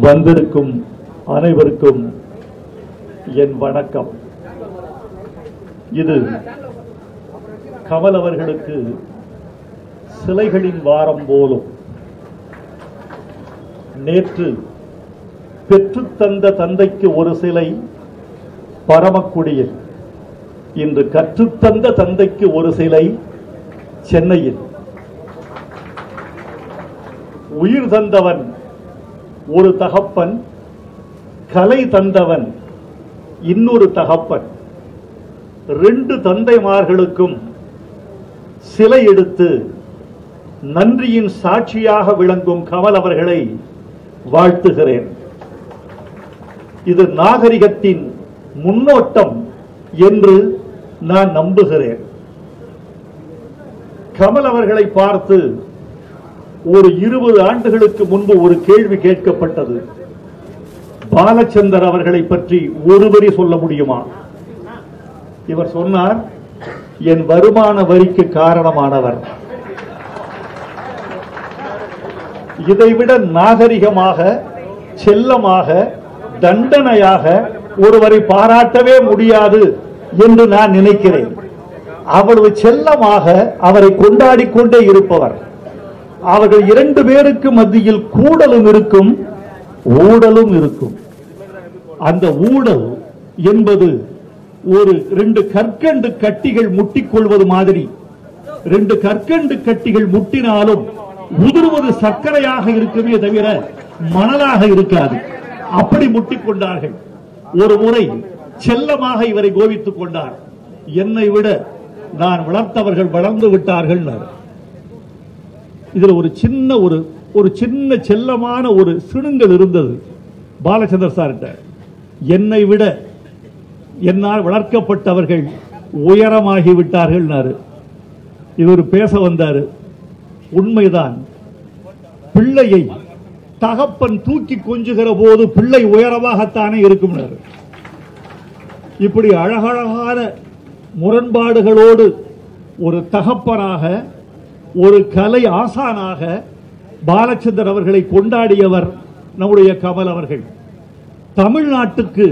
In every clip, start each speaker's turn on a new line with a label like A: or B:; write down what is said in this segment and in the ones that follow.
A: வந்திருக்கும் அனைவருக்கும் என் வணக்கம் இது கமல் அவர்களுக்கு சிலைகளின் வாரம் போலும் நேற்று பெற்றுத்தந்த தந்தைக்கு ஒரு சிலை பரமக்குடியில் இன்று கற்றுத்தந்த தந்தைக்கு ஒரு சிலை சென்னையில் உயிர் தந்தவன் ஒரு தகப்பன் கலை தந்தவன் இன்னொரு தகப்பன் ரெண்டு தந்தைமார்களுக்கும் சிலை எடுத்து நன்றியின் சாட்சியாக விளங்கும் கமல் அவர்களை வாழ்த்துகிறேன் இது நாகரிகத்தின் முன்னோட்டம் என்று நான் நம்புகிறேன் கமல் அவர்களை பார்த்து ஒரு இருபது ஆண்டுகளுக்கு முன்பு ஒரு கேள்வி கேட்கப்பட்டது பாலச்சந்தர் அவர்களை பற்றி ஒரு வரி சொல்ல முடியுமா இவர் சொன்னார் என் வருமான வரிக்கு காரணமானவர் இதைவிட நாகரிகமாக செல்லமாக தண்டனையாக ஒருவரை பாராட்டவே முடியாது என்று நான் நினைக்கிறேன் அவ்வளவு செல்லமாக அவரை கொண்டாடிக் கொண்டே இருப்பவர் அவர்கள் இரண்டு பேருக்கு மத்தியில் கூடலும் இருக்கும் ஊடலும் இருக்கும் அந்த ஊடல் என்பது ஒரு ரெண்டு கற்கண்டு கட்டிகள் முட்டிக்கொள்வது மாதிரி ரெண்டு கற்கண்டு கட்டிகள் முட்டினாலும் உதிர்வது சர்க்கரையாக இருக்குமே தவிர மணலாக இருக்காது அப்படி முட்டிக்கொண்டார்கள் ஒரு முறை செல்லமாக இவரை கோவித்துக் கொண்டார் என்னை விட நான் வளர்த்தவர்கள் வளர்ந்து விட்டார்கள் இதுல ஒரு சின்ன ஒரு ஒரு சின்ன செல்லமான ஒரு சிணுங்கல் இருந்தது பாலச்சந்திர சார்கிட்ட என்னை விட என்னால் வளர்க்கப்பட்டவர்கள் உயரமாகி விட்டார்கள் இவர் பேச வந்தாரு உண்மைதான் பிள்ளையை தகப்பன் தூக்கி கொஞ்சுகிற போது பிள்ளை உயரமாகத்தானே இருக்கும் இப்படி அழகழகான முரண்பாடுகளோடு ஒரு தகப்பனாக ஒரு கலை ஆசானாக பாலச்சந்தர் அவர்களை கொண்டாடியவர் நம்முடைய கமல் அவர்கள் தமிழ்நாட்டுக்கு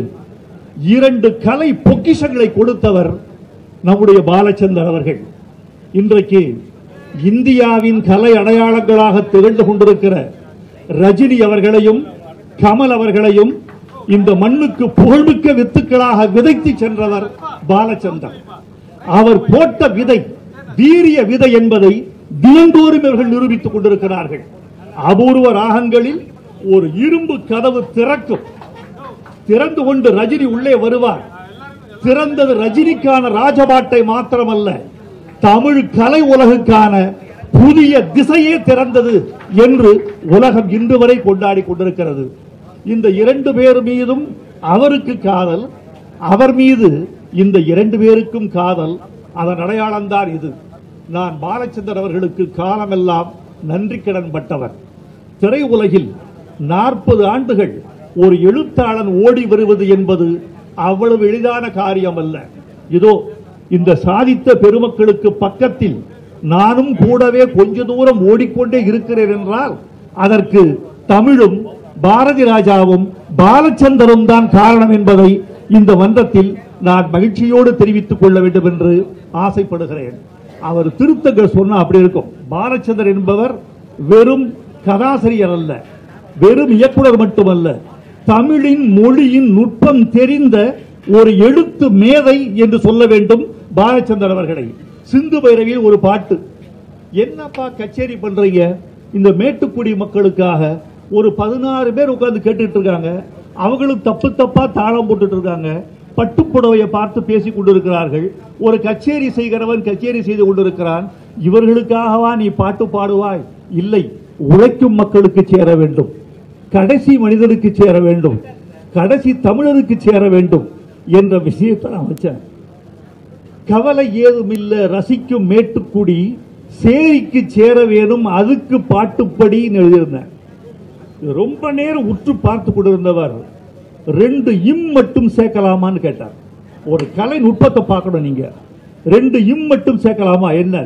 A: இரண்டு கலை பொக்கிஷங்களை கொடுத்தவர் நம்முடைய பாலச்சந்தர் அவர்கள் இன்றைக்கு இந்தியாவின் கலை அடையாளங்களாக திகழ்ந்து கொண்டிருக்கிற ரஜினி அவர்களையும் கமல் அவர்களையும் இந்த மண்ணுக்கு புகழ்மிக்க வித்துக்களாக விதைத்து சென்றவர் பாலச்சந்தர் அவர் போட்ட விதை வீரிய விதை என்பதை தினந்தோறும் இவர்கள் நிரூபித்துக் கொண்டிருக்கிறார்கள் அபூர்வ ராகங்களில் ஒரு இரும்பு கதவு திறக்கும் திறந்து கொண்டு ரஜினி உள்ளே வருவார் திறந்தது ரஜினிக்கான ராஜபாட்டை மாத்திரமல்ல தமிழ் கலை உலகுக்கான புதிய திசையே திறந்தது என்று உலகம் இன்று வரை கொண்டாடி கொண்டிருக்கிறது இந்த இரண்டு பேர் மீதும் அவருக்கு காதல் அவர் மீது இந்த இரண்டு பேருக்கும் காதல் அதன் அடையாளம்தான் இது நான் பாலச்சந்தர் அவர்களுக்கு காலமெல்லாம் நன்றி கடன் பட்டவர் திரையுலகில் நாற்பது ஆண்டுகள் ஒரு எழுத்தாளன் ஓடி வருவது என்பது அவ்வளவு எளிதான காரியம் அல்ல இதோ இந்த சாதித்த பெருமக்களுக்கு பக்கத்தில் நானும் கூடவே கொஞ்ச தூரம் ஓடிக்கொண்டே இருக்கிறேன் என்றால் அதற்கு தமிழும் பாரதி ராஜாவும் பாலச்சந்தரும் தான் காரணம் என்பதை இந்த மன்றத்தில் நான் மகிழ்ச்சியோடு தெரிவித்துக் கொள்ள வேண்டும் என்று ஆசைப்படுகிறேன் அவர் திருத்தங்கள் சொன்னா அப்படி இருக்கும் பாலச்சந்தர் என்பவர் வெறும் கதாசிரியர் அல்ல வெறும் இயக்குனர் மட்டுமல்ல தமிழின் மொழியின் நுட்பம் தெரிந்த ஒரு எழுத்து மேதை என்று சொல்ல வேண்டும் பாலச்சந்தர் அவர்களை சிந்து பைரவியில் ஒரு பாட்டு என்னப்பா கச்சேரி பண்றீங்க இந்த மேட்டுக்குடி மக்களுக்காக ஒரு பதினாறு பேர் உட்கார்ந்து கேட்டுட்டு இருக்காங்க அவங்களும் தப்பு தப்பா தாளம் போட்டுட்டு இருக்காங்க பட்டுப்புடவையை பார்த்து பேசிக் கொண்டிருக்கிறார்கள் ஒரு கச்சேரி செய்கிறவன் கச்சேரி செய்து கொண்டிருக்கிறான் இவர்களுக்காகவா நீ பாட்டு பாடுவாய் இல்லை உழைக்கும் மக்களுக்கு சேர வேண்டும் கடைசி மனிதனுக்கு சேர வேண்டும் கடைசி தமிழருக்கு சேர வேண்டும் என்ற விஷயத்தை நான் வச்சேன் கவலை ஏதுமில்ல ரசிக்கும் மேட்டுக்குடி சேரிக்கு சேர வேணும் அதுக்கு பாட்டுப்படின்னு எழுதியிருந்தேன் ரொம்ப நேரம் உற்று பார்த்து கொண்டிருந்தவர் ரெண்டு இம் மட்டும் சேர்க்கலாமான்னு கேட்டார் ஒரு கலை நுட்பத்தை பார்க்கணும் நீங்க ரெண்டு இம் மட்டும் சேர்க்கலாமா என்ன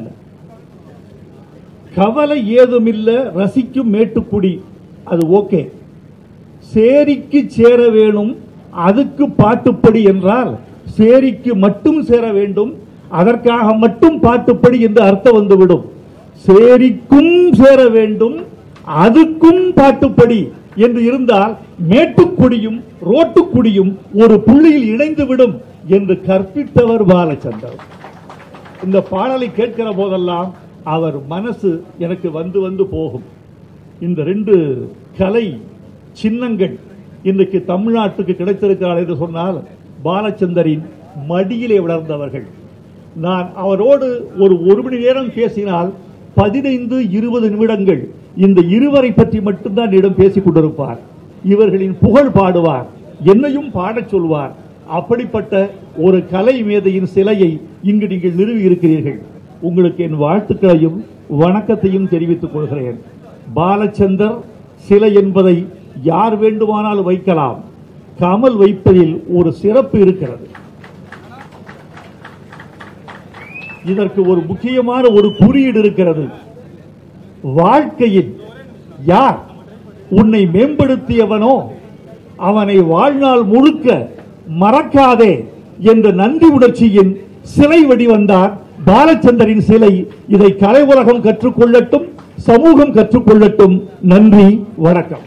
A: கவலை ஏதுமில்ல ரசிக்கும் மேட்டுக்குடி அது ஓகே சேரிக்கு சேர வேணும் அதுக்கு பாட்டுப்படி என்றால் சேரிக்கு மட்டும் சேர வேண்டும் அதற்காக மட்டும் பாட்டுப்படி என்று அர்த்தம் வந்துவிடும் சேரிக்கும் சேர வேண்டும் அதுக்கும் பாட்டுப்படி என்று இருந்தால் மேட்டுக்குடியும் ரோட்டுக்குடியும் ஒரு புள்ளியில் இணைந்து விடும் என்று கற்பித்தவர் பாலச்சந்தர் இந்த பாடலை கேட்கிற போதெல்லாம் அவர் மனசு எனக்கு வந்து வந்து போகும் இந்த ரெண்டு கலை சின்னங்கள் இன்றைக்கு தமிழ்நாட்டுக்கு கிடைத்திருக்கிறார் என்று சொன்னால் பாலச்சந்தரின் மடியிலே வளர்ந்தவர்கள் நான் அவரோடு ஒரு ஒரு மணி நேரம் பேசினால் பதினைந்து இருபது நிமிடங்கள் இந்த இருவரை பற்றி மட்டும்தான் இடம் பேசிக் கொண்டிருப்பார் இவர்களின் புகழ் பாடுவார் என்னையும் பாடச் சொல்வார் அப்படிப்பட்ட ஒரு கலை மேதையின் சிலையை இங்கு நீங்கள் நிறுவி இருக்கிறீர்கள் உங்களுக்கு என் வாழ்த்துக்களையும் வணக்கத்தையும் தெரிவித்துக் கொள்கிறேன் பாலச்சந்தர் சிலை என்பதை யார் வேண்டுமானாலும் வைக்கலாம் கமல் வைப்பதில் ஒரு சிறப்பு இருக்கிறது இதற்கு ஒரு முக்கியமான ஒரு குறியீடு இருக்கிறது வாழ்க்கையில் யார் உன்னை மேம்படுத்தியவனோ அவனை வாழ்நாள் முழுக்க மறக்காதே என்ற நன்றி உணர்ச்சியின் சிலை வடிவந்தார் பாலச்சந்தரின் சிலை இதை கலை உலகம் கற்றுக்கொள்ளட்டும் சமூகம் கற்றுக்கொள்ளட்டும் நன்றி வணக்கம்